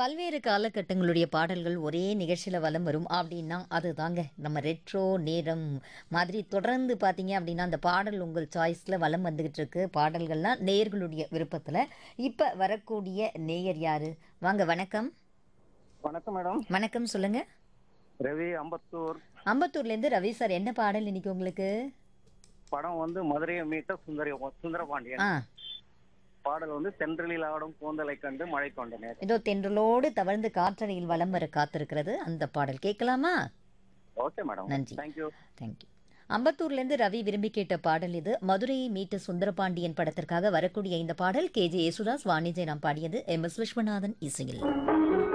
பல்வேறு காலகட்டங்களுடைய பாடல்கள் ஒரே நிகழ்ச்சியில் வலம் வரும் அப்படின்னா அதுதாங்க நம்ம ரெட்ரோ நேரம் மாதிரி தொடர்ந்து பார்த்தீங்க அப்படின்னா அந்த பாடல் உங்கள் சாய்ஸில் வலம் வந்துகிட்டு இருக்கு பாடல்கள்லாம் நேயர்களுடைய விருப்பத்தில் இப்போ வரக்கூடிய நேயர் யாரு வாங்க வணக்கம் வணக்கம் மேடம் வணக்கம் சொல்லுங்க ரவி அம்பத்தூர் அம்பத்தூர்லேருந்து ரவி சார் என்ன பாடல் இன்னைக்கு உங்களுக்கு படம் வந்து மதுரையை மீட்ட சுந்தரி சுந்தரபாண்டியன் ஆ பாடல் வந்து தென்றலில் ஆடும் கூந்தலை கண்டு மழை கொண்டனர் இதோ தென்றலோடு தவழ்ந்து காற்றறையில் வலம் வர காத்திருக்கிறது அந்த பாடல் கேட்கலாமா ஓகே மேடம் நன்றி. தேங்க்யூ தேங்க்யூ அம்பத்தூர்லேருந்து ரவி விரும்பி கேட்ட பாடல் இது மதுரையை மீட்ட சுந்தரபாண்டியன் படத்திற்காக வரக்கூடிய இந்த பாடல் கே ஜே யேசுதாஸ் வாணிஜை நாம் பாடியது எம் எஸ் விஸ்வநாதன் இசையில்